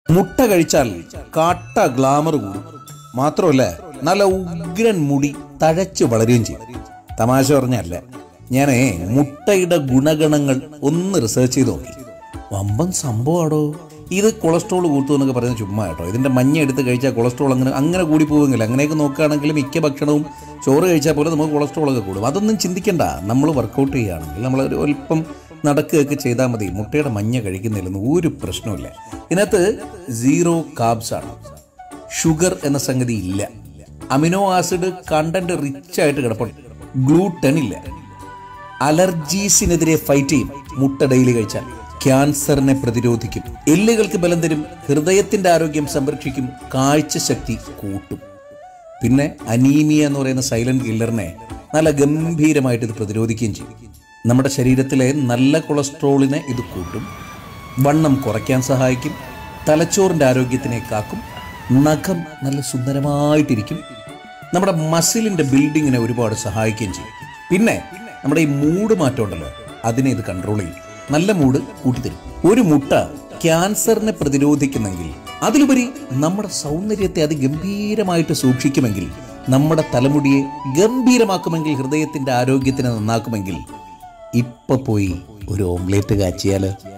മുട്ട കഴിച്ചാൽ കാട്ട ഗ്ലാമർ കൂടും മാത്രമല്ല നല്ല ഉഗ്രൻ മുടി തഴച്ച് വളരുകയും ചെയ്യും തമാശ പറഞ്ഞല്ല ഞാനേ മുട്ടയുടെ ഗുണഗണങ്ങൾ ഒന്ന് റിസർച്ച് ചെയ്ത് നോക്കി വമ്പൻ സംഭവമാടോ ഇത് കൊളസ്ട്രോൾ കൂട്ടും എന്നൊക്കെ പറയുന്നത് ചുമ്മാ കേട്ടോ ഇതിന്റെ മഞ്ഞ എടുത്ത് കഴിച്ചാൽ കൊളസ്ട്രോൾ അങ്ങനെ അങ്ങനെ കൂടി പോകുമെങ്കിൽ അങ്ങനെയൊക്കെ നോക്കുകയാണെങ്കിൽ മിക്ക ഭക്ഷണവും ചോറ് കഴിച്ചാൽ പോലെ നമുക്ക് കൊളസ്ട്രോൾ ഒക്കെ കൂടും അതൊന്നും ചിന്തിക്കണ്ട നമ്മൾ വർക്കൗട്ട് ചെയ്യുകയാണെങ്കിൽ നമ്മൾ ഒരു അല്പം നടക്കുകയൊക്കെ ചെയ്താൽ മതി മുട്ടയുടെ മഞ്ഞ കഴിക്കുന്നതിലൊന്നും ഒരു പ്രശ്നമില്ല ഇതിനകത്ത് സീറോ കാബ്സ് ആണ് ഷുഗർ എന്ന സംഗതി ഇല്ല അമിനോ ആസിഡ് കണ്ടന്റ് റിച്ച് ആയിട്ട് കിടപ്പുണ്ട് ഗ്ലൂട്ടൻ ഇല്ല അലർജീസിനെതിരെ ഫൈറ്റ് ചെയ്യും മുട്ട ഡെയിലി കഴിച്ചാൽ ക്യാൻസറിനെ പ്രതിരോധിക്കും എല്ലുകൾക്ക് ബലം തരും ഹൃദയത്തിന്റെ ആരോഗ്യം സംരക്ഷിക്കും കാഴ്ചശക്തി കൂട്ടും പിന്നെ അനീമിയ എന്ന് പറയുന്ന സൈലന്റ് കില്ലറിനെ നല്ല ഗംഭീരമായിട്ട് ഇത് പ്രതിരോധിക്കുകയും ചെയ്യും നമ്മുടെ ശരീരത്തിലെ നല്ല കൊളസ്ട്രോളിനെ ഇത് കൂട്ടും വണ്ണം കുറയ്ക്കാൻ സഹായിക്കും തലച്ചോറിൻ്റെ ആരോഗ്യത്തിനെ കാക്കും നഖം നല്ല സുന്ദരമായിട്ടിരിക്കും നമ്മുടെ മസിലിൻ്റെ ബിൽഡിങ്ങിനെ ഒരുപാട് സഹായിക്കുകയും ചെയ്യും പിന്നെ നമ്മുടെ ഈ മൂഡ് മാറ്റം ഉണ്ടല്ലോ അതിനെ ഇത് കൺട്രോൾ ചെയ്യും നല്ല മൂഡ് കൂട്ടിത്തരും ഒരു മുട്ട ക്യാൻസറിനെ പ്രതിരോധിക്കുന്നെങ്കിൽ അതിലുപരി നമ്മുടെ സൗന്ദര്യത്തെ അതിഗംഭീരമായിട്ട് സൂക്ഷിക്കുമെങ്കിൽ നമ്മുടെ തലമുടിയെ ഗംഭീരമാക്കുമെങ്കിൽ ഹൃദയത്തിന്റെ ആരോഗ്യത്തിനെ നന്നാക്കുമെങ്കിൽ ഇപ്പൊ പോയി ഒരു ഓംലേറ്റ് കാച്ചിയാലോ